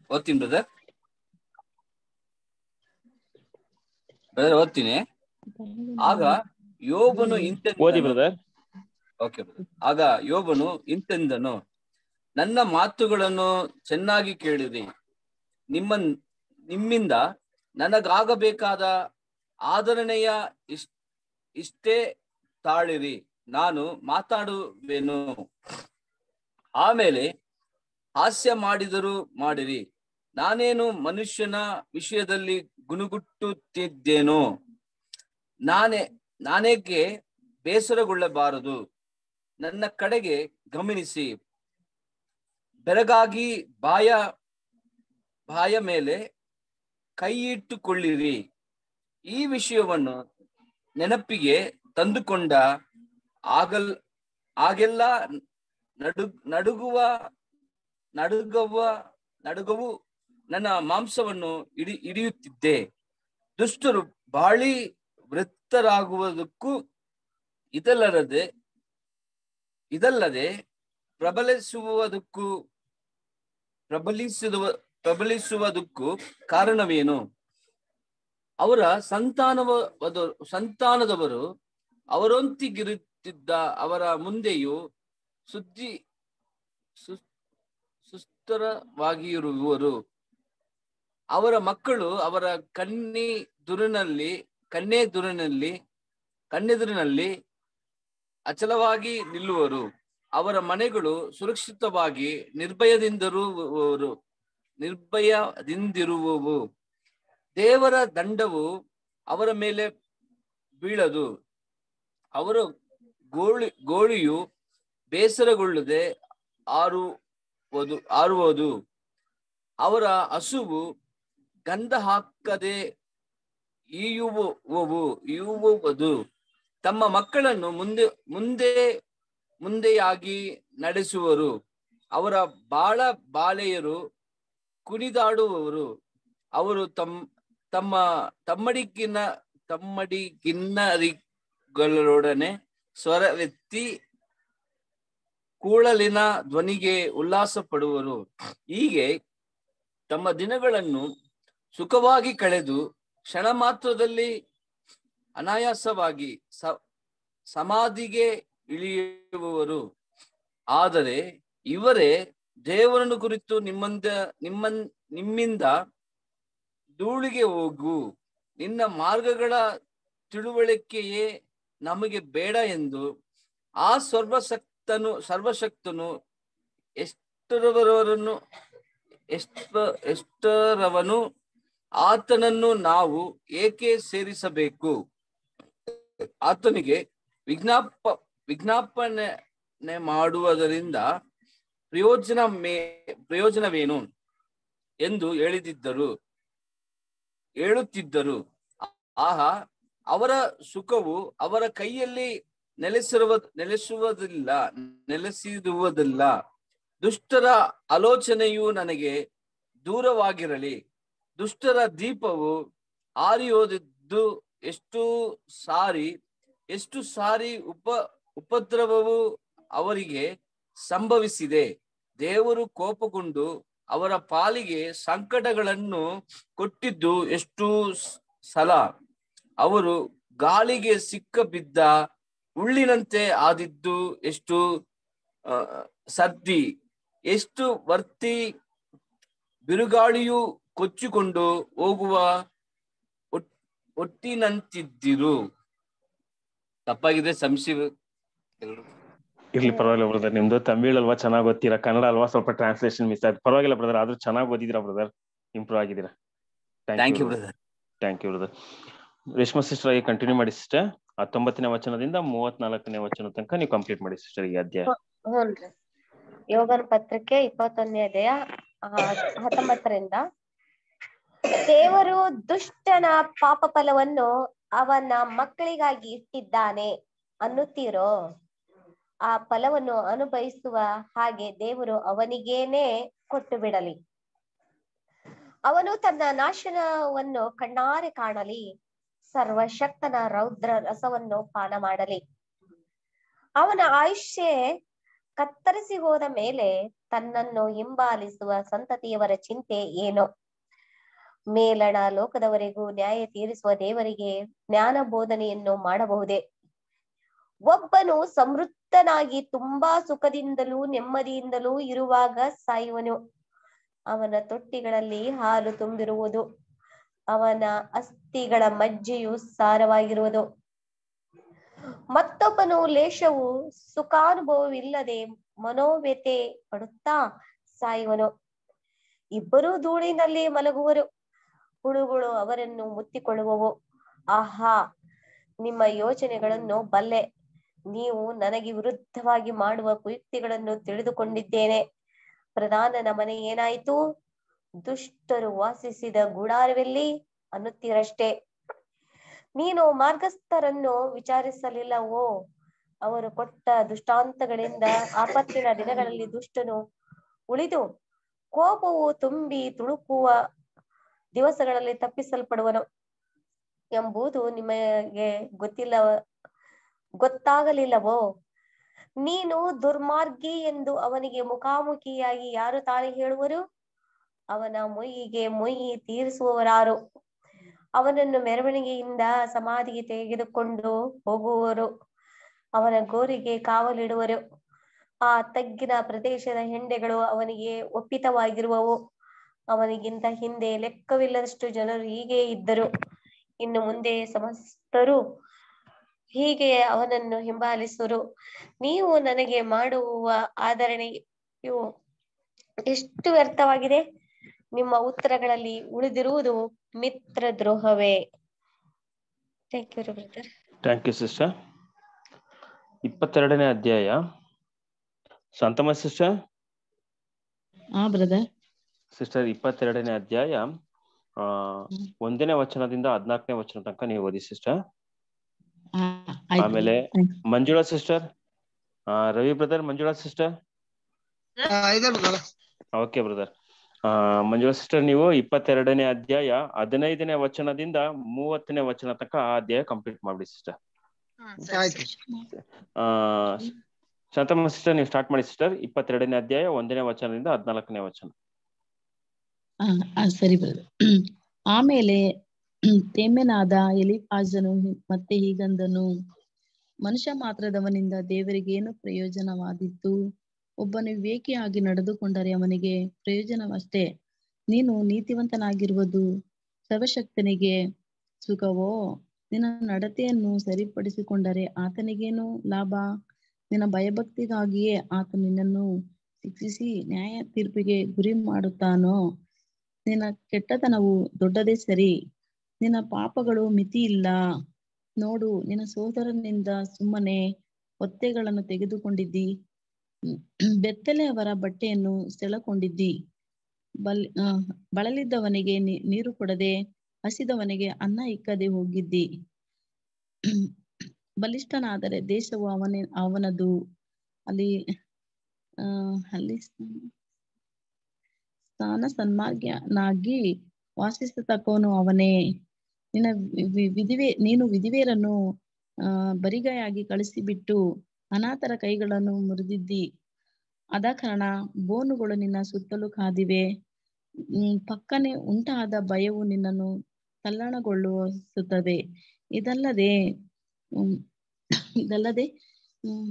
ಓದ್ತೀನಿ brother brother ಓದ್ತೀನಿ ಆಗ ಯೋಬನು ಓದಿ ಇಂತೆಂದನು ಬ್ರದರ್ ಓಕೆ ಆಗ ಯೋಬನು ಇಂತೆಂದನು ನನ್ನ ಮಾತುಗಳನ್ನು ಚೆನ್ನಾಗಿ ಕೇಳಿರಿ ನಿಮ್ಮ ನಿಮ್ಮಿಂದ ನನಗಾಗಬೇಕಾದ ಆದರಣೆಯ ಇಸ್ ಇಷ್ಟೇ ತಾಳಿರಿ ನಾನು ಮಾತಾಡುವೆನು ಆಮೇಲೆ ಹಾಸ್ಯ ಮಾಡಿದರೂ ಮಾಡಿರಿ ನಾನೇನು ಮನುಷ್ಯನ ವಿಷಯದಲ್ಲಿ ಗುಣಗುಟ್ಟುತ್ತಿದ್ದೇನೋ ನಾನೇ ನಾನೇಗೆ ಬೇಸರಗೊಳ್ಳಬಾರದು ನನ್ನ ಕಡೆಗೆ ಗಮನಿಸಿ ಬೆರಗಾಗಿ ಬಾಯ ಬಾಯ ಮೇಲೆ ಕೈ ಇಟ್ಟುಕೊಳ್ಳಿರಿ ಈ ವಿಷಯವನ್ನು ನೆನಪಿಗೆ ತಂದುಕೊಂಡ ಆಗಲ್ ಆಗೆಲ್ಲ ನಡು ನಡುಗುವ ನಡುಗವ ನಡುಗವು ನನ್ನ ಮಾಂಸವನ್ನು ಹಿಡಿ ಹಿಡಿಯುತ್ತಿದ್ದೆ ದುಷ್ಟರು ಬಾಳಿ ವೃತ್ತರಾಗುವುದಕ್ಕೂ ಇದಲ್ಲದೆ ಇದಲ್ಲದೆ ಪ್ರಬಲಿಸುವುದಕ್ಕೂ ಪ್ರಬಲಿಸುವ ಪ್ರಬಲಿಸುವುದಕ್ಕೂ ಕಾರಣವೇನು ಅವರ ಸಂತಾನವ ಸಂತಾನದವರು ಅವರೊಂದಿಗಿರುತ್ತಿದ್ದ ಅವರ ಮುಂದೆಯೂ ಸುದ್ದಿ ಸುಸ್- ಸುಸ್ತರವಾಗಿರುವರು ಅವರ ಮಕ್ಕಳು ಅವರ ಕಣ್ಣಿ ದುರಿನಲ್ಲಿ ಕನ್ನೆ ದುರಿನಲ್ಲಿ ಕಣ್ಣೆದುರಿನಲ್ಲಿ ಅಚಲವಾಗಿ ನಿಲ್ಲುವರು ಅವರ ಮನೆಗಳು ಸುರಕ್ಷಿತವಾಗಿ ನಿರ್ಭಯದಿಂದಿರುವರು ನಿರ್ಭಯದಿಂದಿರುವವು ದೇವರ ದಂಡವು ಅವರ ಮೇಲೆ ಬೀಳದು ಅವರ ಗೋಳಿ ಗೋಳಿಯು ಬೇಸರಗೊಳ್ಳದೆ ಆರುವುದು ಆರುವುದು ಅವರ ಹಸುವು ಗಂಧ ಹಾಕದೆ ಈಯುವುವು ಈಯುವುದು ತಮ್ಮ ಮಕ್ಕಳನ್ನು ಮುಂದೆ ಮುಂದೆ ಮುಂದೆಯಾಗಿ ನಡೆಸುವರು ಅವರ ಬಾಳ ಬಾಳೆಯರು ಕುಣಿದಾಡುವವರು ಅವರು ತಮ್ಮ ತಮ್ಮ ತಮ್ಮಡಿಗಿನ ತಮ್ಮಡಿಗಿನ್ನರಿಗಳೊಡನೆ ಸ್ವರವೆತ್ತಿ ಕೂಳಲಿನ ಧ್ವನಿಗೆ ಉಲ್ಲಾಸ ಪಡುವರು ಹೀಗೆ ತಮ್ಮ ದಿನಗಳನ್ನು ಸುಖವಾಗಿ ಕಳೆದು ಕ್ಷಣ ಮಾತ್ರದಲ್ಲಿ ಅನಾಯಾಸವಾಗಿ ಸ ಸಮಾಧಿಗೆ ಇಳಿಯುವವರು ಆದರೆ ಇವರೇ ದೇವರನ್ನು ಕುರಿತು ನಿಮ್ಮಂದ ನಿಮ್ಮನ್ ನಿಮ್ಮಿಂದ ಧೂಳಿಗೆ ಹೋಗು ನಿನ್ನ ಮಾರ್ಗಗಳ ತಿಳುವಳಿಕೆಯೇ ನಮಗೆ ಬೇಡ ಎಂದು ಆ ಸರ್ವಶಕ್ತನು ಸರ್ವಶಕ್ತನು ಎಷ್ಟರವರನ್ನು ಎಷ್ಟ ಎಷ್ಟರವನು ಆತನನ್ನು ನಾವು ಏಕೆ ಸೇರಿಸಬೇಕು ಆತನಿಗೆ ವಿಜ್ಞಾಪ ವಿಜ್ಞಾಪನೆ ಮಾಡುವುದರಿಂದ ಪ್ರಯೋಜನ ಮೇ ಪ್ರಯೋಜನವೇನು ಎಂದು ಹೇಳಿದಿದ್ದರು ಹೇಳುತ್ತಿದ್ದರು ಆಹಾ ಅವರ ಸುಖವು ಅವರ ಕೈಯಲ್ಲಿ ನೆಲೆಸಿರುವ ನೆಲೆಸುವುದಿಲ್ಲ ನೆಲೆಸಿರುವುದಿಲ್ಲ ದುಷ್ಟರ ಆಲೋಚನೆಯು ನನಗೆ ದೂರವಾಗಿರಲಿ ದುಷ್ಟರ ದೀಪವು ಆರಿಯೋದಿದ್ದು ಎಷ್ಟು ಸಾರಿ ಎಷ್ಟು ಸಾರಿ ಉಪ ಉಪದ್ರವವು ಅವರಿಗೆ ಸಂಭವಿಸಿದೆ ದೇವರು ಕೋಪಗೊಂಡು ಅವರ ಪಾಲಿಗೆ ಸಂಕಟಗಳನ್ನು ಕೊಟ್ಟಿದ್ದು ಎಷ್ಟು ಸ್- ಸಲ ಅವರು ಗಾಳಿಗೆ ಸಿಕ್ಕ ಬಿದ್ದ ಉಳ್ಳಿನಂತೆ ಆದಿದ್ದು ಎಷ್ಟು ಆ, ಸದ್ದಿ ಎಷ್ಟು ವರ್ತಿ ಬಿರುಗಾಳಿಯು ಕೊಚ್ಚಿಕೊಂಡು ಹೋಗುವ ಒಟ್- ಒಟ್ಟಿನಂತಿದ್ದಿರು ತಪ್ಪಾಗಿದೆ ಸಂಶಯ ಎಲ್ರು ಇರ್ಲಿ ಪರವಾಗಿಲ್ಲ ಬ್ರದರ್ ನಿಮ್ದು ತಮಿಳ್ ಅಲ್ವಾ ಚೆನ್ನಾಗಿ ಓದ್ತೀರಾ ಕನ್ನಡ ಅಲ್ವಾ ಸ್ವಲ್ಪ ಟ್ರಾನ್ಸ್ಲೇಷನ್ ಮಿಸ್ ಆಯ್ತು ಪರವಾಗಿಲ್ಲ ಬ್ರದರ್ ಆದ್ರೂ ಚೆನ್ನಾಗಿ ಓದಿದಿರಾ ಬ್ರದರ್ ಇಂಪ್ರೂವ್ ಆಗಿದ್ದೀರಾ thank you brother thank you brother Reshma sister ಆಗಿ ಕಂಟಿನ್ಯೂ ಮಾಡಿ ಸಿಸ್ಟರ್ ಹತ್ತೊಂಬತ್ತನೇ ವಚನದಿಂದ ಮೂವತ್ನಾಲ್ಕನೇ ವಚನ ತನಕ ನೀವು ಕಂಪ್ಲೀಟ್ ಮಾಡಿ ಸಿಸ್ಟರ್ ಈ ಅಧ್ಯಾಯ ಹ್ಞೂನ್ರಿ ಯೋಗನ ಪತ್ರಿಕೆ ಇಪ್ಪತ್ತೊಂದನೇ ಅಧ್ಯಾಯ ಆ, ಹತ್ತೊಂಬತ್ತರಿಂದ ದೇವರು ದುಷ್ಟನ ಪಾಪ ಫಲವನ್ನು ಅವನ ಮಕ್ಕಳಿಗಾಗಿ ಇಟ್ಟಿದ್ದಾನೆ ಅನ್ನುತ್ತೀರೋ ಆ ಫಲವನ್ನು ಅನುಭವಿಸುವ ಹಾಗೆ ದೇವರು ಅವನಿಗೇನೆ ಕೊಟ್ಟು ಬಿಡಲಿ ಅವನು ತನ್ನ ನಾಶನವನ್ನು ಕಣ್ಣಾರೆ ಕಾಣಲಿ ಸರ್ವಶಕ್ತನ ರೌದ್ರ ರಸವನ್ನು ಪಾನ ಮಾಡಲಿ ಅವನ ಆಯುಷ್ಯ ಕತ್ತರಿಸಿ ಹೋದ ಮೇಲೆ ತನ್ನನ್ನು ಹಿಂಬಾಲಿಸುವ ಸಂತತಿಯವರ ಚಿಂತೆ ಏನೋ ಮೇಲಣ ಲೋಕದವರೆಗೂ ನ್ಯಾಯ ತೀರಿಸುವ ದೇವರಿಗೆ ಜ್ಞಾನ ಬೋಧನೆಯನ್ನು ಮಾಡಬಹುದೇ ಒಬ್ಬನು ಸಮೃದ್ಧನಾಗಿ ತುಂಬಾ ಸುಖದಿಂದಲೂ ನೆಮ್ಮದಿಯಿಂದಲೂ ಇರುವಾಗ ಸಾಯುವನು ಅವನ ತೊಟ್ಟಿಗಳಲ್ಲಿ ಹಾಲು ತುಂಬಿರುವುದು ಅವನ ಅಸ್ಥಿಗಳ ಮಜ್ಜೆಯು ಸಾರವಾಗಿರುವುದು ಮತ್ತೊಬ್ಬನು ಲೇಷವು ಸುಖಾನುಭವವಿಲ್ಲದೆ ಮನೋವ್ಯತೆ ಪಡುತ್ತಾ ಸಾಯುವನು ಇಬ್ಬರೂ ಧೂಳಿನಲ್ಲಿ ಮಲಗುವರು ಹುಳುಗಳು ಅವರನ್ನು ಮುತ್ತಿಕೊಳ್ಳುವವು ಆಹಾ ನಿಮ್ಮ ಯೋಚನೆಗಳನ್ನು ಬಲ್ಲೆ ನೀವು ನನಗೆ ವಿರುದ್ಧವಾಗಿ ಮಾಡುವ ಕುಯುಕ್ತಿಗಳನ್ನು ತಿಳಿದುಕೊಂಡಿದ್ದೇನೆ ಪ್ರಧಾನನ ಮನೆ ಏನಾಯಿತು ದುಷ್ಟರು ವಾಸಿಸಿದ ಗುಡಾರವೆಲ್ಲಿ ಅನ್ನುತ್ತೀರಷ್ಟೇ ನೀನು ಮಾರ್ಗಸ್ಥರನ್ನು ವಿಚಾರಿಸಲಿಲ್ಲವೋ ಅವರು ಕೊಟ್ಟ ದುಷ್ಟಾಂತಗಳಿಂದ ಆಪತ್ತಿನ ದಿನಗಳಲ್ಲಿ ದುಷ್ಟನು ಉಳಿದು ಕೋಪವು ತುಂಬಿ ತುಳುಕುವ ದಿವಸಗಳಲ್ಲಿ ತಪ್ಪಿಸಲ್ಪಡುವನು ಎಂಬುದು ನಿಮಗೆ ಗೊತ್ತಿಲ್ಲ ಗೊತ್ತಾಗಲಿಲ್ಲವೋ ನೀನು ದುರ್ಮಾರ್ಗಿ ಎಂದು ಅವನಿಗೆ ಮುಖಾಮುಖಿಯಾಗಿ ಯಾರು ತಾನೇ ಹೇಳುವರು ಅವನ ಮೊಯ್ಯಿಗೆ ಮೊಯ್ಯಿ ತೀರಿಸುವವರಾರು ಅವನನ್ನು ಮೆರವಣಿಗೆಯಿಂದ ಸಮಾಧಿಗೆ ತೆಗೆದುಕೊಂಡು ಹೋಗುವರು ಅವನ ಗೋರಿಗೆ ಕಾವಲಿಡುವರು ಆ ತಗ್ಗಿನ ಪ್ರದೇಶದ ಹೆಂಡೆಗಳು ಅವನಿಗೆ ಒಪ್ಪಿತವಾಗಿರುವವು ಅವನಿಗಿಂತ ಹಿಂದೆ ಲೆಕ್ಕವಿಲ್ಲದಷ್ಟು ಜನರು ಹೀಗೆ ಇದ್ದರು ಇನ್ನು ಮುಂದೆ ಸಮಸ್ತರು ಹೀಗೆ ಅವನನ್ನು ಹಿಂಬಾಲಿಸುವರು ನೀವು ನನಗೆ ಮಾಡುವ ಆದರಣೆಯು ಎಷ್ಟು ವ್ಯರ್ಥವಾಗಿದೆ ನಿಮ್ಮ ಉತ್ತರಗಳಲ್ಲಿ ಉಳಿದಿರುವುದು ಮಿತ್ರ ದ್ರೋಹವೇ thank you brother thank you sister ಇಪ್ಪತ್ತೆರಡನೇ ಅಧ್ಯಾಯ ಶಾಂತಮ್ಮ ಸಿಸ್ಟರ್ ಹಾ ಬ್ರದರ್ ಸಿಸ್ಟರ್ ಇಪ್ಪತ್ತೆರಡನೇ ಅಧ್ಯಾಯ ಆ ಒಂದನೇ ವಚನದಿಂದ ಹದ್ನಾಲ್ಕನೇ ವಚನ ತನಕ ನೀವು ಓದಿ ಸಿಸ್ಟರ್ ಆಮೇಲೆ Manjula sister Ravi brother Manjula sister okay brother ಆ ಮಂಜುಳಾ ಸಿಸ್ಟರ್ ನೀವು ಇಪ್ಪತ್ತೆರಡನೇ ಅಧ್ಯಾಯ ಹದಿನೈದನೇ ವಚನದಿಂದ ಮೂವತ್ತನೇ ವಚನ ತನಕ ಆ ಅಧ್ಯಾಯ ಕಂಪ್ಲೀಟ್ ಮಾಡ್ಬಿಡಿ ಸಿಸ್ಟರ್ ಆ ಶಾಂತಮ್ಮ ಸಿಸ್ಟರ್ ನೀವು ಸ್ಟಾರ್ಟ್ ಮಾಡಿ ಸಿಸ್ಟರ್ ಇಪ್ಪತ್ತೆರಡನೇ ಅಧ್ಯಾಯ ಒಂದನೇ ವಚನದಿಂದ ಹದಿನಾಲ್ಕನೇ ವಚನ ಸರಿ ಬ್ರದರ್ ಆಮೇಲೆ ತೇಮೆನಾದ ಎಲಿಫಾಜನು ಮತ್ತೆ ಹೀಗಂದನು ಮನುಷ್ಯ ಮಾತ್ರದವನಿಂದ ದೇವರಿಗೆ ಏನು ಪ್ರಯೋಜನವಾದಿತ್ತು ಒಬ್ಬನು ವಿವೇಕಿಯಾಗಿ ನಡೆದುಕೊಂಡರೆ ಅವನಿಗೆ ಪ್ರಯೋಜನವಷ್ಟೇ ನೀನು ನೀತಿವಂತನಾಗಿರುವುದು ಸರ್ವಶಕ್ತನಿಗೆ ಸುಖವೋ ನಿನ್ನ ನಡತೆಯನ್ನು ಸರಿಪಡಿಸಿಕೊಂಡರೆ ಆತನಿಗೇನು ಲಾಭ ನಿನ್ನ ಭಯಭಕ್ತಿಗಾಗಿಯೇ ಆತ ನಿನ್ನನ್ನು ಶಿಕ್ಷಿಸಿ ನ್ಯಾಯ ತೀರ್ಪಿಗೆ ಗುರಿ ಮಾಡುತ್ತಾನೋ ನಿನ್ನ ಕೆಟ್ಟತನವು ದೊಡ್ಡದೇ ಸರಿ ನಿನ್ನ ಪಾಪಗಳು ಮಿತಿ ಇಲ್ಲ ನೋಡು ನಿನ್ನ ಸೋದರನಿಂದ ಸುಮ್ಮನೆ ಒತ್ತೆಗಳನ್ನು ತೆಗೆದುಕೊಂಡಿದ್ದಿ ಬೆತ್ತಲೆ ಅವರ ಬಟ್ಟೆಯನ್ನು ಸೆಳಕೊಂಡಿದ್ದಿ ಬಲ್ ಬಳಲಿದ್ದವನಿಗೆ ನೀರು ಕೊಡದೆ ಹಸಿದವನಿಗೆ ಅನ್ನ ಇಕ್ಕದೆ ಹೋಗಿದ್ದಿ ಬಲಿಷ್ಠನಾದರೆ ದೇಶವು ಅವನ ಅವನದು ಅಲ್ಲಿ ಆ ಅಲ್ಲಿ ಸ್ಥಾನ ಸನ್ಮಾರ್ಗನಾಗಿ ವಾಸಿಸತಕ್ಕವನು ಅವನೇ ನಿನ್ನ ವಿಧಿವೆ ನೀನು ವಿಧಿವೆಯರನ್ನು ಆ ಬರಿಗೈಯಾಗಿ ಕಳಿಸಿಬಿಟ್ಟು ಅನಾಥರ ಕೈಗಳನ್ನು ಮುರಿದಿದ್ದಿ ಆದ ಕಾರಣ ಬೋನುಗಳು ನಿನ್ನ ಸುತ್ತಲೂ ಕಾದಿವೆ ಹ್ಮ್ ಪಕ್ಕನೆ ಉಂಟಾದ ಭಯವು ನಿನ್ನನ್ನು ತಲ್ಲಣಗೊಳ್ಳಿಸುತ್ತದೆ ಇದಲ್ಲದೆ ಹ್ಮ್ ಇದಲ್ಲದೆ ಹ್ಮ್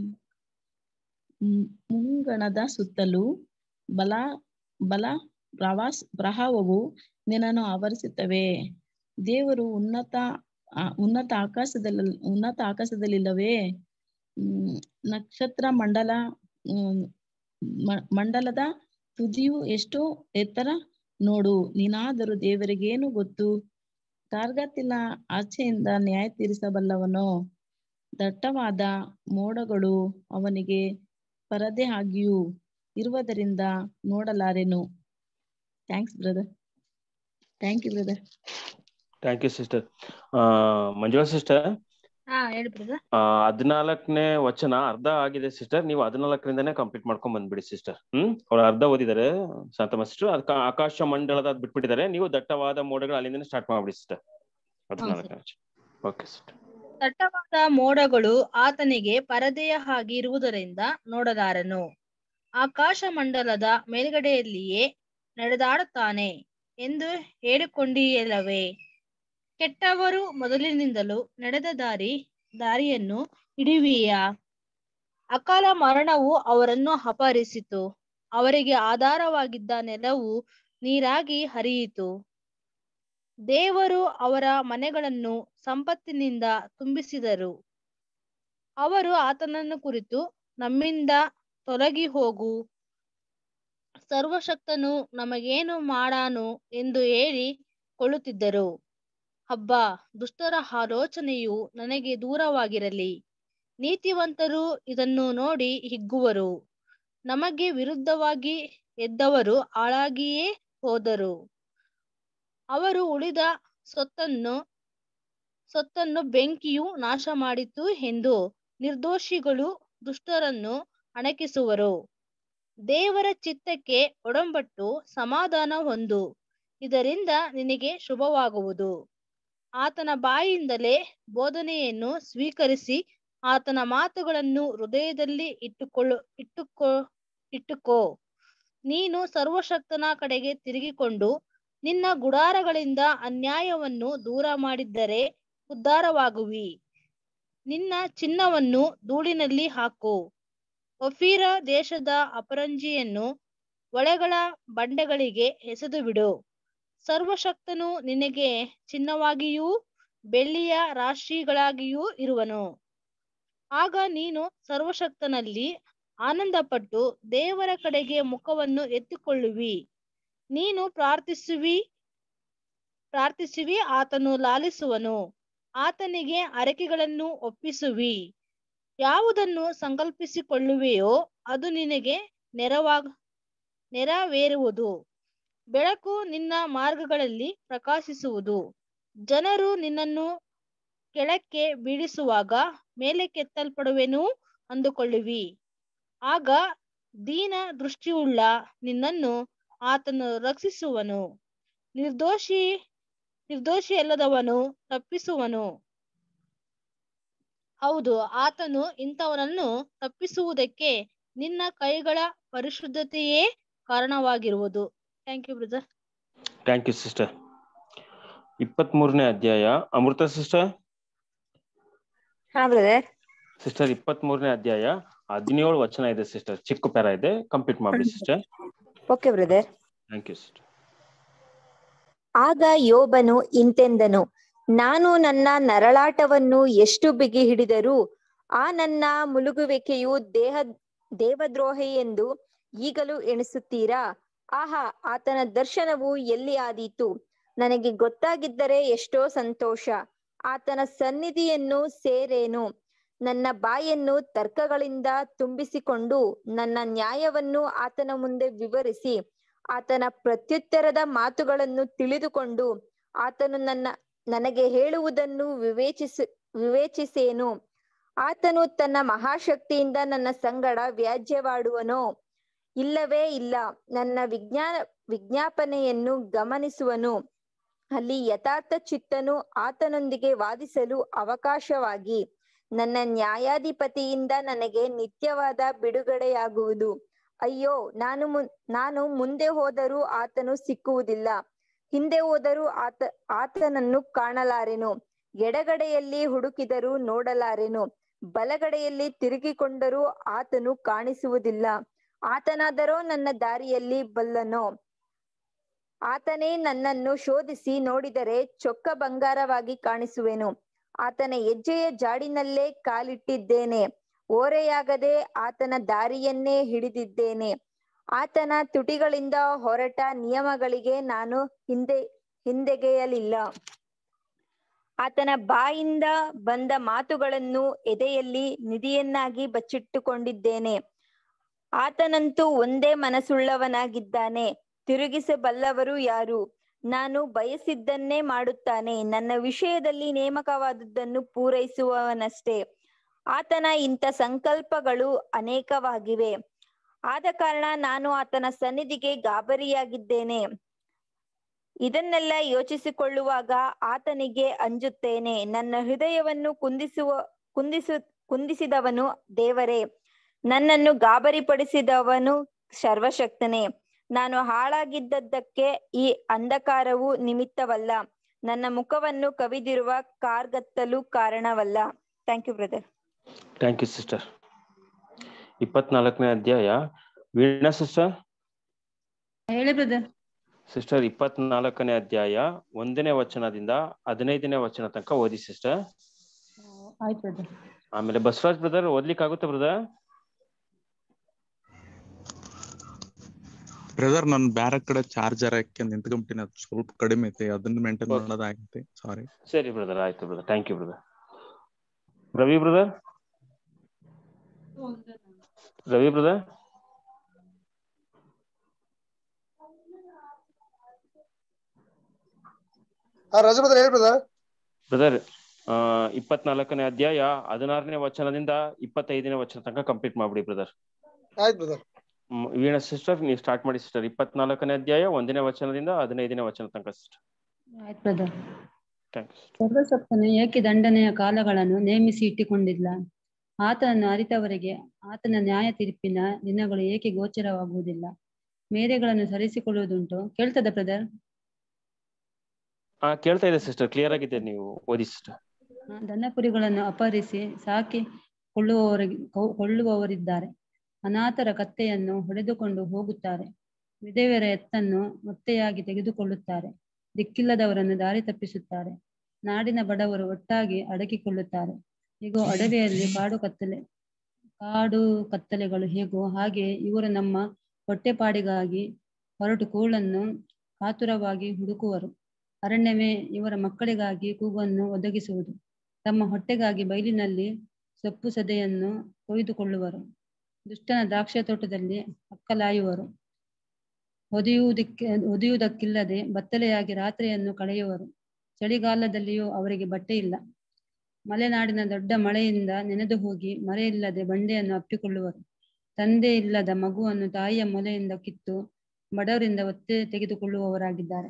ಮುಂಗಣದ ಸುತ್ತಲೂ ಬಲ ಬಲ ಪ್ರವಾಸ ಪ್ರಭಾವವು ನಿನ್ನನ್ನು ಆವರಿಸುತ್ತವೆ ದೇವರು ಉನ್ನತ ಉನ್ನತ ಆಕಾಶದಲ್ಲಿ ಉನ್ನತ ಆಕಾಶದಲ್ಲಿಲ್ಲವೇ ಹ್ಮ್ ನಕ್ಷತ್ರ ಮಂಡಲ ಮಂಡಲದ ತುದಿಯು ಎಷ್ಟೋ ಎತ್ತರ ನೋಡು ನೀನಾದರೂ ದೇವರಿಗೇನು ಗೊತ್ತು ಕಾರ್ಗತ್ತಿನ ಆಚೆಯಿಂದ ನ್ಯಾಯ ತೀರಿಸಬಲ್ಲವನೋ ದಟ್ಟವಾದ ಮೋಡಗಳು ಅವನಿಗೆ ಪರದೆ ಆಗಿಯೂ ಇರುವುದರಿಂದ ನೋಡಲಾರೆನು thanks brother thank you brother thank you sister Manjula sister ಹಾ ಹೇಳಿ ಬ್ರದರ್ ಹದಿನಾಲ್ಕನೇ ವಚನ ಅರ್ಧ ಆಗಿದೆ ಸಿಸ್ಟರ್ ನೀವು ಹದಿನಾಲ್ಕರಿಂದಾನೇ ಕಂಪ್ಲೀಟ್ ಮಾಡ್ಕೊಂಡ್ ಬಂದ್ಬಿಡಿ ಸಿಸ್ಟರ್ ಹ್ಮ್ ಅವ್ರು ಅರ್ಧ ಓದಿದ್ದಾರೆ ಶಾಂತಮ್ಮ ಸಿಸ್ಟರ್ ಅದಕ್ಕೆ ಆಕಾಶ ಮಂಡಳದ ಬಿಟ್ಬಿಟ್ಟಿದ್ದಾರೆ ನೀವು ದಟ್ಟವಾದ ಮೋಡಗಳು ಅಲ್ಲಿಂದನೇ ಸ್ಟಾರ್ಟ್ ಮಾಡ್ಬಿಡಿ ಸಿಸ್ಟರ್ ಹದಿನಾಲ್ಕನೇ ವಚನ ಓಕೆ ಸಿಸ್ಟರ್ ದಟ್ಟವಾದ ಮೋಡಗಳು ಆತನಿಗೆ ಪರದೆಯ ಹಾಗೆ ಇರುವುದರಿಂದ ನೋಡಲಾರನು ಆಕಾಶ ಮಂಡಲದ ಮೇಲ್ಗಡೆಯಲ್ಲಿಯೇ ನಡೆದಾಡುತ್ತಾನೆ ಎಂದು ಹೇಳಿಕೊಂಡಿಯಲ್ಲವೇ ಕೆಟ್ಟವರು ಮೊದಲಿನಿಂದಲೂ ನಡೆದ ದಾರಿ ದಾರಿಯನ್ನು ಹಿಡಿಯುವಿಯಾ ಅಕಾಲ ಮರಣವು ಅವರನ್ನು ಅಪಹರಿಸಿತು ಅವರಿಗೆ ಆಧಾರವಾಗಿದ್ದ ನೆಲವು ನೀರಾಗಿ ಹರಿಯಿತು ದೇವರು ಅವರ ಮನೆಗಳನ್ನು ಸಂಪತ್ತಿನಿಂದ ತುಂಬಿಸಿದರು ಅವರು ಆತನನ್ನು ಕುರಿತು ನಮ್ಮಿಂದ ತೊಲಗಿ ಹೋಗು ಸರ್ವಶಕ್ತನು ನಮಗೇನು ಮಾಡಾನು ಎಂದು ಹೇಳಿ ಕೊಳ್ಳುತ್ತಿದ್ದರು ಹಬ್ಬ ದುಷ್ಟರ ಆಲೋಚನೆಯು ನನಗೆ ದೂರವಾಗಿರಲಿ ನೀತಿವಂತರು ಇದನ್ನು ನೋಡಿ ಹಿಗ್ಗುವರು ನಮಗೆ ವಿರುದ್ಧವಾಗಿ ಎದ್ದವರು ಹಾಳಾಗಿಯೇ ಹೋದರು ಅವರು ಉಳಿದ ಸೊತ್ತನ್ನು ಸೊತ್ತನ್ನು ಬೆಂಕಿಯು ನಾಶ ಮಾಡಿತು ಎಂದು ನಿರ್ದೋಷಿಗಳು ದುಷ್ಟರನ್ನು ಅಣಕಿಸುವರು ದೇವರ ಚಿತ್ತಕ್ಕೆ ಒಡಂಬಟ್ಟು ಸಮಾಧಾನ ಹೊಂದು ಇದರಿಂದ ನಿನಗೆ ಶುಭವಾಗುವುದು ಆತನ ಬಾಯಿಯಿಂದಲೇ ಬೋಧನೆಯನ್ನು ಸ್ವೀಕರಿಸಿ ಆತನ ಮಾತುಗಳನ್ನು ಹೃದಯದಲ್ಲಿ ಇಟ್ಟುಕೊಳ್ಳು ಇಟ್ಟುಕೋ ಇಟ್ಟುಕೋ ನೀನು ಸರ್ವಶಕ್ತನ ಕಡೆಗೆ ತಿರುಗಿಕೊಂಡು ನಿನ್ನ ಗುಡಾರಗಳಿಂದ ಅನ್ಯಾಯವನ್ನು ದೂರ ಮಾಡಿದ್ದರೆ ಉದ್ಧಾರವಾಗುವಿ ನಿನ್ನ ಚಿನ್ನವನ್ನು ಧೂಳಿನಲ್ಲಿ ಹಾಕು ಒಫೀರ ದೇಶದ ಅಪರಂಜಿಯನ್ನು ಒಳೆಗಳ ಬಂಡೆಗಳಿಗೆ ಎಸೆದು ಬಿಡು ಸರ್ವಶಕ್ತನು ನಿನಗೆ ಚಿನ್ನವಾಗಿಯೂ ಬೆಳ್ಳಿಯ ರಾಶಿಗಳಾಗಿಯೂ ಇರುವನು ಆಗ ನೀನು ಸರ್ವಶಕ್ತನಲ್ಲಿ ಆನಂದಪಟ್ಟು ದೇವರ ಕಡೆಗೆ ಮುಖವನ್ನು ಎತ್ತಿಕೊಳ್ಳುವಿ ನೀನು ಪ್ರಾರ್ಥಿಸುವಿ ಪ್ರಾರ್ಥಿಸುವಿ ಆತನು ಲಾಲಿಸುವನು ಆತನಿಗೆ ಅರಕೆಗಳನ್ನು ಒಪ್ಪಿಸುವಿ ಯಾವುದನ್ನು ಸಂಕಲ್ಪಿಸಿಕೊಳ್ಳುವೆಯೋ ಅದು ನಿನಗೆ ನೆರವಾಗ ನೆರವೇರುವುದು ಬೆಳಕು ನಿನ್ನ ಮಾರ್ಗಗಳಲ್ಲಿ ಪ್ರಕಾಶಿಸುವುದು ಜನರು ನಿನ್ನನ್ನು ಕೆಳಕ್ಕೆ ಬೀಳಿಸುವಾಗ ಮೇಲಕ್ಕೆತ್ತಲ್ಪಡುವೆನು ಅಂದುಕೊಳ್ಳುವಿ ಆಗ ದೀನ ದೃಷ್ಟಿಯುಳ್ಳ ನಿನ್ನನ್ನು ಆತನು ರಕ್ಷಿಸುವನು ನಿರ್ದೋಷಿ ನಿರ್ದೋಷಿಯಲ್ಲದವನು ತಪ್ಪಿಸುವನು ಹೌದು ಆತನು ಇಂಥವನನ್ನು ತಪ್ಪಿಸುವುದಕ್ಕೆ ನಿನ್ನ ಕೈಗಳ ಪರಿಶುದ್ಧತೆಯೇ ಕಾರಣವಾಗಿರುವುದು thank you brother thank you sister ಇಪ್ಪತ್ತ್ ಮೂರನೇ ಅಧ್ಯಾಯ ಅಮೃತ ಸಿಸ್ಟರ್ ಹಾ ಬ್ರದರ್ ಸಿಸ್ಟರ್ ಇಪ್ಪತ್ತ್ ಮೂರನೇ ಅಧ್ಯಾಯ ಹದಿನೇಳು ವಚನ ಇದೆ ಸಿಸ್ಟರ್ ಚಿಕ್ಕ ಪ್ಯಾರ ಇದೆ ಕಂಪ್ಲೀಟ್ ಮಾಡಿ sister okay brother thank you sister ಆಗ ಯೋಬನು ಇಂತೆಂದನು ನಾನು ನನ್ನ ನರಳಾಟವನ್ನು ಎಷ್ಟು ಬಿಗಿ ಹಿಡಿದರೂ ಆ ನನ್ನ ಮುಳುಗುವಿಕೆಯು ದೇಹ ದೇವದ್ರೋಹಿ ಎಂದು ಈಗಲೂ ಎಣಿಸುತ್ತೀರಾ ಆಹಾ ಆತನ ದರ್ಶನವು ಎಲ್ಲಿ ಆದೀತು ನನಗೆ ಗೊತ್ತಾಗಿದ್ದರೆ ಎಷ್ಟೋ ಸಂತೋಷ ಆತನ ಸನ್ನಿಧಿಯನ್ನು ಸೇರೇನು ನನ್ನ ಬಾಯನ್ನು ತರ್ಕಗಳಿಂದ ತುಂಬಿಸಿಕೊಂಡು ನನ್ನ ನ್ಯಾಯವನ್ನು ಆತನ ಮುಂದೆ ವಿವರಿಸಿ ಆತನ ಪ್ರತ್ಯುತ್ತರದ ಮಾತುಗಳನ್ನು ತಿಳಿದುಕೊಂಡು ಆತನು ನನ್ನ ನನಗೆ ಹೇಳುವುದನ್ನು ವಿವೇಚಿಸ ವಿವೇಚಿಸೇನು ಆತನು ತನ್ನ ಮಹಾಶಕ್ತಿಯಿಂದ ನನ್ನ ಸಂಗಡ ವ್ಯಾಜ್ಯವಾಡುವನೋ ಇಲ್ಲವೇ ಇಲ್ಲ ನನ್ನ ವಿಜ್ಞಾನ ವಿಜ್ಞಾಪನೆಯನ್ನು ಗಮನಿಸುವನು ಅಲ್ಲಿ ಯಥಾರ್ಥ ಚಿತ್ತನು ಆತನೊಂದಿಗೆ ವಾದಿಸಲು ಅವಕಾಶವಾಗಿ ನನ್ನ ನ್ಯಾಯಾಧಿಪತಿಯಿಂದ ನನಗೆ ನಿತ್ಯವಾದ ಬಿಡುಗಡೆಯಾಗುವುದು ಅಯ್ಯೋ ನಾನು ಮುನ್ ನಾನು ಮುಂದೆ ಹೋದರೂ ಆತನು ಸಿಕ್ಕುವುದಿಲ್ಲ ಹಿಂದೆ ಹೋದರೂ ಆತ ಆತನನ್ನು ಕಾಣಲಾರೆನು ಎಡಗಡೆಯಲ್ಲಿ ಹುಡುಕಿದರೂ ನೋಡಲಾರೆನು ಬಲಗಡೆಯಲ್ಲಿ ತಿರುಗಿಕೊಂಡರೂ ಆತನು ಕಾಣಿಸುವುದಿಲ್ಲ ಆತನಾದರೋ ನನ್ನ ದಾರಿಯಲ್ಲಿ ಬಲ್ಲನೋ ಆತನೇ ನನ್ನನ್ನು ಶೋಧಿಸಿ ನೋಡಿದರೆ ಚೊಕ್ಕ ಬಂಗಾರವಾಗಿ ಕಾಣಿಸುವೆನು ಆತನ ಹೆಜ್ಜೆಯ ಜಾಡಿನಲ್ಲೇ ಕಾಲಿಟ್ಟಿದ್ದೇನೆ ಓರೆಯಾಗದೆ ಆತನ ದಾರಿಯನ್ನೇ ಹಿಡಿದಿದ್ದೇನೆ ಆತನ ತುಟಿಗಳಿಂದ ಹೊರಟ ನಿಯಮಗಳಿಗೆ ನಾನು ಹಿಂದೆ ಹಿಂದೆಗೆಯಲಿಲ್ಲ ಆತನ ಬಾಯಿಂದ ಬಂದ ಮಾತುಗಳನ್ನು ಎದೆಯಲ್ಲಿ ನಿಧಿಯನ್ನಾಗಿ ಬಚ್ಚಿಟ್ಟುಕೊಂಡಿದ್ದೇನೆ ಆತನಂತೂ ಒಂದೇ ಮನಸ್ಸುಳ್ಳವನಾಗಿದ್ದಾನೆ ತಿರುಗಿಸಬಲ್ಲವರು ಯಾರು ನಾನು ಬಯಸಿದ್ದನ್ನೇ ಮಾಡುತ್ತಾನೆ ನನ್ನ ವಿಷಯದಲ್ಲಿ ನೇಮಕವಾದದ್ದನ್ನು ಪೂರೈಸುವವನಷ್ಟೇ ಆತನ ಇಂಥ ಸಂಕಲ್ಪಗಳು ಅನೇಕವಾಗಿವೆ ಆದ ಕಾರಣ ನಾನು ಆತನ ಸನ್ನಿಧಿಗೆ ಗಾಬರಿಯಾಗಿದ್ದೇನೆ ಇದನ್ನೆಲ್ಲ ಯೋಚಿಸಿಕೊಳ್ಳುವಾಗ ಆತನಿಗೆ ಅಂಜುತ್ತೇನೆ ನನ್ನ ಹೃದಯವನ್ನು ಕುಂದಿಸುವ ಕುಂದಿಸು ಕುಂದಿಸಿದವನು ದೇವರೇ ನನ್ನನ್ನು ಗಾಬರಿಪಡಿಸಿದವನು ಸರ್ವಶಕ್ತನೇ ನಾನು ಹಾಳಾಗಿದ್ದದ್ದಕ್ಕೆ ಈ ಅಂಧಕಾರವು ನಿಮಿತ್ತವಲ್ಲ ನನ್ನ ಮುಖವನ್ನು ಕವಿದಿರುವ ಕಾರ್ಗತ್ತಲು ಕಾರಣವಲ್ಲ thank you brother thank you sister ಇಪ್ಪತ್ನಾಲ್ಕನೇ ಅಧ್ಯಾಯ ವೀಣಾ ಸಿಸ್ಟರ್ ಹೇಳಿ ಬ್ರದರ್ ಸಿಸ್ಟರ್ ಇಪ್ಪತ್ನಾಲ್ಕನೇ ಅಧ್ಯಾಯ ಒಂದನೇ ವಚನದಿಂದ ಹದಿನೈದನೇ ವಚನ ತನಕ ಓದಿ ಸಿಸ್ಟರ್ ಆಯ್ತು ಬ್ರದರ್ ಆಮೇಲೆ ಬಸವರಾಜ್ ಬ್ರದರ್ ಓದ್ಲಿಕ್ಕೆ ಆಗುತ್ತೆ ಬ್ರದರ್ ಬ್ರದರ್ ನನ್ ಬ್ಯಾರೆ ಕಡೆ ಚಾರ್ಜರ್ ಹಾಕಿ ನಿಂತ್ಕೊಂಬಿಟ್ಟಿನಿ ಅದು ಸ್ವಲ್ಪ ಕಡಿಮೆ ಐತಿ ಅದನ್ನ ಮೇಂಟೈನ್ Okay. ಮಾಡೋದಾಗೈತಿ ಸಾರಿ ಸರಿ ಬ್ರದರ್ ಆಯ್ತು brother thank you brother Ravi brother Ravi brother ಹಾ ರಜ ಬ್ರದರ್ ಹೇಳಿ ಬ್ರದರ್ ಬ್ರದರ್ ಇಪ್ಪತ್ನಾಲ್ಕನೇ ಅಧ್ಯಾಯ ಹದಿನಾರನೇ ವಚನದಿಂದ ಇಪ್ಪತ್ತೈದನೇ ವಚನ ತನಕ ಕಂಪ್ಲೀಟ್ ಮಾಡ್ಬಿಡಿ ಬ್ರದರ್ ಆಯ್ತು ಬ್ರದರ್ ವೀಣಾ ಸಿಸ್ಟರ್ ನೀವು ಸ್ಟಾರ್ಟ್ ಮಾಡಿ ಸಿಸ್ಟರ್ ಇಪ್ಪತ್ನಾಲ್ಕನೇ ಅಧ್ಯಾಯ ಒಂದನೇ ವಚನದಿಂದ ಹದಿನೈದನೇ ವಚನ ತನಕ ಸಿಸ್ಟರ್ ಆಯ್ತು ಬ್ರದರ್ ಥ್ಯಾಂಕ್ ಯು ಸರ್ವಸಪ್ತನು ಏಕೆ ದಂಡನೆಯ ಕಾಲಗಳನ್ನು ನೇಮಿಸಿ ಇಟ್ಟಿಕೊಂಡಿಲ್ಲ ಆತನನ್ನು ಅರಿತವರಿಗೆ ಆತನ ನ್ಯಾಯ ತೀರ್ಪಿನ ದಿನಗಳು ಏಕೆ ಗೋಚರವಾಗುವುದಿಲ್ಲ ಮೇರೆಗಳನ್ನು ಸರಿಸಿಕೊಳ್ಳುವುದುಂಟು ಕೇಳ್ತದ ಬ್ರದರ್ ಹಾ ಕೇಳ್ತಾ ಇದೆ ಸಿಸ್ಟರ್ ಕ್ಲಿಯರ್ ಆಗಿದೆ ನೀವು ಓದಿ ಸಿಸ್ಟರ್ ದನಕುರಿಗಳನ್ನು ಅಪಹರಿಸಿ ಸಾಕಿ ಕೊಳ್ಳುವವರಿಗೆ ಕೊ- ಕೊಳ್ಳುವವರಿದ್ದಾರೆ ಅನಾಥರ ಕತ್ತೆಯನ್ನು ಹೊಡೆದುಕೊಂಡು ಹೋಗುತ್ತಾರೆ ವಿಧವೆಯರ ಎತ್ತನ್ನು ಮೊತ್ತೆಯಾಗಿ ತೆಗೆದುಕೊಳ್ಳುತ್ತಾರೆ ದಿಕ್ಕಿಲ್ಲದವರನ್ನು ದಾರಿ ತಪ್ಪಿಸುತ್ತಾರೆ ನಾಡಿನ ಬಡವರು ಒಟ್ಟಾಗಿ ಅಡಗಿಕೊಳ್ಳುತ್ತಾರೆ ಹೀಗೋ ಅಡವಿಯಲ್ಲಿ ಕಾಡು ಕತ್ತಲೆ ಕಾಡು ಕತ್ತಲೆಗಳು ಹೇಗೋ ಹಾಗೆ ಇವರು ನಮ್ಮ ಹೊಟ್ಟೆಪಾಡಿಗಾಗಿ ಹೊರಟು ಕೂಳನ್ನು ಕಾತುರವಾಗಿ ಹುಡುಕುವರು ಅರಣ್ಯವೇ ಇವರ ಮಕ್ಕಳಿಗಾಗಿ ಕೂಗನ್ನು ಒದಗಿಸುವುದು ತಮ್ಮ ಹೊಟ್ಟೆಗಾಗಿ ಬಯಲಿನಲ್ಲಿ ಸೊಪ್ಪು ಸದೆಯನ್ನು ಕೊಯ್ದುಕೊಳ್ಳುವರು ದುಷ್ಟನ ದ್ರಾಕ್ಷ ತೋಟದಲ್ಲಿ ಹಕ್ಕಲಾಯುವರು ಹೊದೆಯುವುದಕ್ಕೆ ಹೊದೆಯುವುದಕ್ಕಿಲ್ಲದೆ ಬತ್ತಲೆಯಾಗಿ ರಾತ್ರಿಯನ್ನು ಕಳೆಯುವರು ಚಳಿಗಾಲದಲ್ಲಿಯೂ ಅವರಿಗೆ ಬಟ್ಟೆ ಇಲ್ಲ ಮಲೆನಾಡಿನ ದೊಡ್ಡ ಮಳೆಯಿಂದ ನೆನೆದು ಹೋಗಿ ಮರೆಯಿಲ್ಲದೆ ಬಂಡೆಯನ್ನು ಅಪ್ಪಿಕೊಳ್ಳುವರು ತಂದೆ ಇಲ್ಲದ ಮಗುವನ್ನು ತಾಯಿಯ ಮೊಲೆಯಿಂದ ಕಿತ್ತು ಬಡವರಿಂದ ಒತ್ತೆ ತೆಗೆದುಕೊಳ್ಳುವವರಾಗಿದ್ದಾರೆ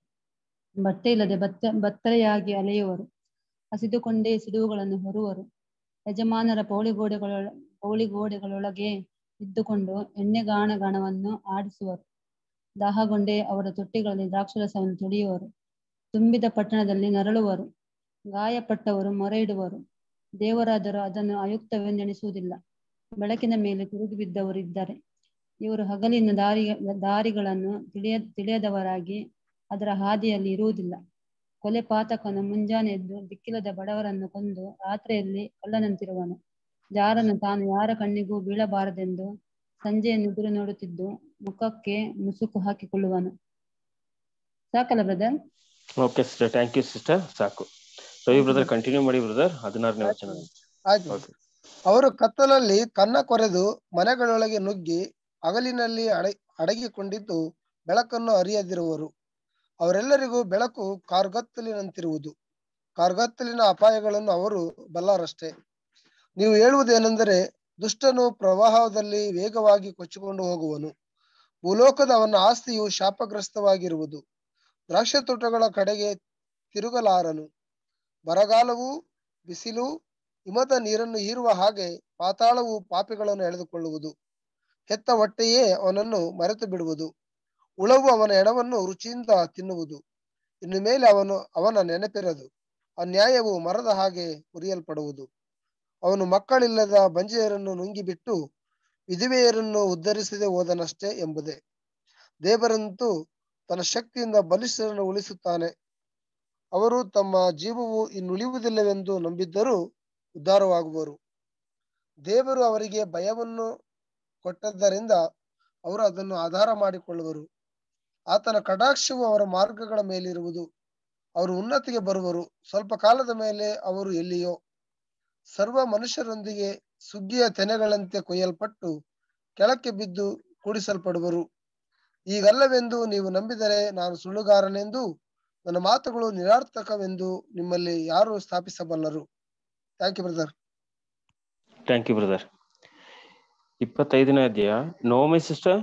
ಬಟ್ಟೆ ಇಲ್ಲದೆ ಬತ್ತ ಬತ್ತಲೆಯಾಗಿ ಅಲೆಯುವರು ಹಸಿದುಕೊಂಡೇ ಸಿಡುವುಗಳನ್ನು ಹೊರುವರು ಯಜಮಾನರ ಪೌಳಿಗೋಡೆಗಳ ಪೌಳಿಗೋಡೆಗಳೊಳಗೆ ಇದ್ದುಕೊಂಡು ಎಣ್ಣೆಗಾಣಗಾಣವನ್ನು ಆಡಿಸುವರು ದಾಹಗೊಂಡೇ ಅವರ ತೊಟ್ಟಿಗಳಲ್ಲಿ ದ್ರಾಕ್ಷರಸವನ್ನು ತುಳಿಯುವರು ತುಂಬಿದ ಪಟ್ಟಣದಲ್ಲಿ ನರಳುವರು ಗಾಯಪಟ್ಟವರು ಮೊರೆ ಇಡುವರು ದೇವರಾದರೂ ಅದನ್ನು ಅಯುಕ್ತವೆಂದೆಣಿಸುವುದಿಲ್ಲ ಬೆಳಕಿನ ಮೇಲೆ ತಿರುಗಿ ಬಿದ್ದವರು ಇದ್ದಾರೆ ಇವರು ಹಗಲಿನ ದಾರಿ ದಾರಿಗಳನ್ನು ತಿಳಿಯ ತಿಳಿಯದವರಾಗಿ ಅದರ ಹಾದಿಯಲ್ಲಿ ಇರುವುದಿಲ್ಲ ಕೊಲೆ ಪಾತಕನು ಮುಂಜಾನೆ ಎದ್ದು ದಿಕ್ಕಿಲ್ಲದ ಬಡವರನ್ನು ಕೊಂದು ರಾತ್ರಿಯಲ್ಲಿ ಕಳ್ಳನಂತಿರುವನು ಜಾರನು ತಾನು ಯಾರ ಕಣ್ಣಿಗೂ ಬೀಳಬಾರದೆಂದು ಸಂಜೆಯನ್ನು ಎದುರು ನೋಡುತ್ತಿದ್ದು ಮುಖಕ್ಕೆ ಮುಸುಕು ಹಾಕಿಕೊಳ್ಳುವನು ಸಾಕಲ್ಲ brother okay sister thank you sister ಸಾಕು ರವಿ ಬ್ರದರ್ ಕಂಟಿನ್ಯೂ ಮಾಡಿ ಬ್ರದರ್ ಹದಿನಾರನೇ ವಚನ ಆಯ್ತು ಓಕೆ ಅವರು ಕತ್ತಲಲ್ಲಿ ಕನ್ನ ಕೊರೆದು ಮನೆಗಳೊಳಗೆ ನುಗ್ಗಿ ಹಗಲಿನಲ್ಲಿ ಅಡ ಅಡಗಿಕೊಂಡಿದ್ದು ಬೆಳಕನ್ನು ಅರಿಯದಿರುವರು ಅವರೆಲ್ಲರಿಗೂ ಬೆಳಕು ಕಾರ್ಗತ್ತಲಿನಂತಿರುವುದು ಕಾರ್ಗತ್ತಲಿನ ಅಪಾಯಗಳನ್ನು ಅವರು ಬಲ್ಲಾರಷ್ಟೇ ನೀವು ಹೇಳುವುದೇನೆಂದರೆ ದುಷ್ಟನು ಪ್ರವಾಹದಲ್ಲಿ ವೇಗವಾಗಿ ಕೊಚ್ಚಿಕೊಂಡು ಹೋಗುವನು ಭೂಲೋಕದ ಅವನ ಆಸ್ತಿಯು ಶಾಪಗ್ರಸ್ತವಾಗಿರುವುದು ದ್ರಾಕ್ಷ ತೋಟಗಳ ಕಡೆಗೆ ತಿರುಗಲಾರನು ಬರಗಾಲವು ಬಿಸಿಲು ಹಿಮದ ನೀರನ್ನು ಹೀರುವ ಹಾಗೆ ಪಾತಾಳವು ಪಾಪಿಗಳನ್ನು ಎಳೆದುಕೊಳ್ಳುವುದು ಹೆತ್ತ ಹೊಟ್ಟೆಯೇ ಅವನನ್ನು ಮರೆತು ಬಿಡುವುದು ಉಳವು ಅವನ ಎಣವನ್ನು ರುಚಿಯಿಂದ ತಿನ್ನುವುದು ಇನ್ನು ಮೇಲೆ ಅವನು ಅವನ ನೆನಪಿರದು ಅನ್ಯಾಯವು ಮರದ ಹಾಗೆ ಮುರಿಯಲ್ಪಡುವುದು ಅವನು ಮಕ್ಕಳಿಲ್ಲದ ಬಂಜೆಯರನ್ನು ನುಂಗಿಬಿಟ್ಟು ವಿಧವೆಯರನ್ನು ಉದ್ಧರಿಸದೆ ಹೋದನಷ್ಟೇ ಎಂಬುದೇ ದೇವರಂತೂ ತನ್ನ ಶಕ್ತಿಯಿಂದ ಬಲಿಷ್ಠರನ್ನು ಉಳಿಸುತ್ತಾನೆ ಅವರು ತಮ್ಮ ಜೀವವು ಇನ್ನುಳಿಯುವುದಿಲ್ಲವೆಂದು ನಂಬಿದ್ದರೂ ಉದ್ಧಾರವಾಗುವರು ದೇವರು ಅವರಿಗೆ ಭಯವನ್ನು ಕೊಟ್ಟದ್ದರಿಂದ ಅವರು ಅದನ್ನು ಆಧಾರ ಮಾಡಿಕೊಳ್ಳುವರು ಆತನ ಕಟಾಕ್ಷವು ಅವರ ಮಾರ್ಗಗಳ ಮೇಲಿರುವುದು ಅವರು ಉನ್ನತಿಗೆ ಬರುವರು ಸ್ವಲ್ಪ ಕಾಲದ ಮೇಲೆ ಅವರು ಎಲ್ಲಿಯೋ ಸರ್ವ ಮನುಷ್ಯರೊಂದಿಗೆ ಸುಗ್ಗಿಯ ತೆನೆಗಳಂತೆ ಕೊಯ್ಯಲ್ಪಟ್ಟು ಕೆಳಕ್ಕೆ ಬಿದ್ದು ಕೂಡಿಸಲ್ಪಡುವರು ಈಗಲ್ಲವೆಂದು ನೀವು ನಂಬಿದರೆ ನಾನು ಸುಳ್ಳುಗಾರನೆಂದು ನನ್ನ ಮಾತುಗಳು ನಿರಾರ್ಥಕವೆಂದು ನಿಮ್ಮಲ್ಲಿ ಯಾರು ಸ್ಥಾಪಿಸಬಲ್ಲರು thank you brother thank you brother ಇಪ್ಪತ್ತೈದನೇ ಅಧ್ಯಾಯ ನೋಮಿ ಸಿಸ್ಟರ್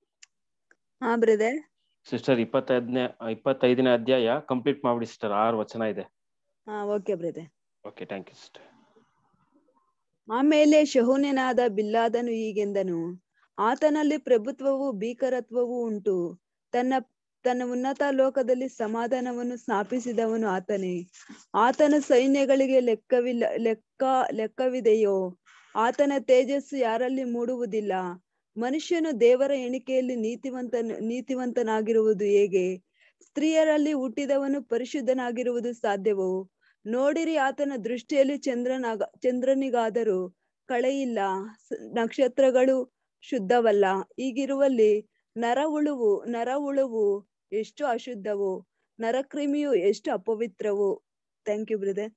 ಹಾ ಬ್ರದರ್ ಸಿಸ್ಟರ್ ಇಪ್ಪತ್ತೈದನೇ ಇಪ್ಪತ್ತೈದನೇ ಅಧ್ಯಾಯ ಕಂಪ್ಲೀಟ್ ಮಾಡ್ಬಿಡಿ ಸಿಸ್ಟರ್ ಆರು ವಚನ ಇದೆ ಹಾ okay brother okay thank you sister ಆಮೇಲೆ ಶಹುನ್ಯನಾದ ಬಿಲ್ಲಾದನು ಹೀಗೆಂದನು ಆತನಲ್ಲಿ ಪ್ರಭುತ್ವವು ಭೀಕರತ್ವವು ಉಂಟು ತನ್ನ ತನ್ನ ಉನ್ನತ ಲೋಕದಲ್ಲಿ ಸಮಾಧಾನವನ್ನು ಸ್ಥಾಪಿಸಿದವನು ಆತನೇ ಆತನ ಸೈನ್ಯಗಳಿಗೆ ಲೆಕ್ಕವಿಲ್ಲ ಲೆಕ್ಕ ಲೆಕ್ಕವಿದೆಯೋ ಆತನ ತೇಜಸ್ಸು ಯಾರಲ್ಲಿ ಮೂಡುವುದಿಲ್ಲ ಮನುಷ್ಯನು ದೇವರ ಎಣಿಕೆಯಲ್ಲಿ ನೀತಿವಂತನ ನೀತಿವಂತನಾಗಿರುವುದು ಹೇಗೆ ಸ್ತ್ರೀಯರಲ್ಲಿ ಹುಟ್ಟಿದವನು ಪರಿಶುದ್ಧನಾಗಿರುವುದು ಸಾಧ್ಯವೋ ನೋಡಿರಿ ಆತನ ದೃಷ್ಟಿಯಲ್ಲಿ ಚಂದ್ರನಾಗ ಚಂದ್ರನಿಗಾದರೂ ಕಳೆಯಿಲ್ಲ ಸ- ನಕ್ಷತ್ರಗಳು ಶುದ್ಧವಲ್ಲ ಹೀಗಿರುವಲ್ಲಿ ನರ ಉಳುವು ನರ ಉಳುವು ಎಷ್ಟು ಅಶುದ್ಧವು ನರಕ್ರಿಮಿಯು ಎಷ್ಟು ಅಪವಿತ್ರವು thank you brother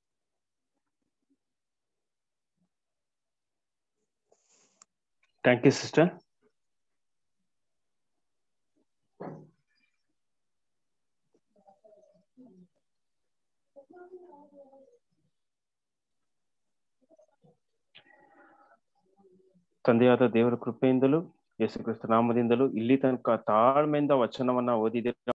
thank you sister ತಂದೆಯಾದ ದೇವರ ಕೃಪೆಯಿಂದಲೂ ಯೇಸು ಕ್ರಿಸ್ತ ನಾಮದಿಂದಲೂ ಇಲ್ಲಿ ತನಕ ತಾಳ್ಮೆಯಿಂದ ವಚನವನ್ನ ಓದಿದ್ದೀರ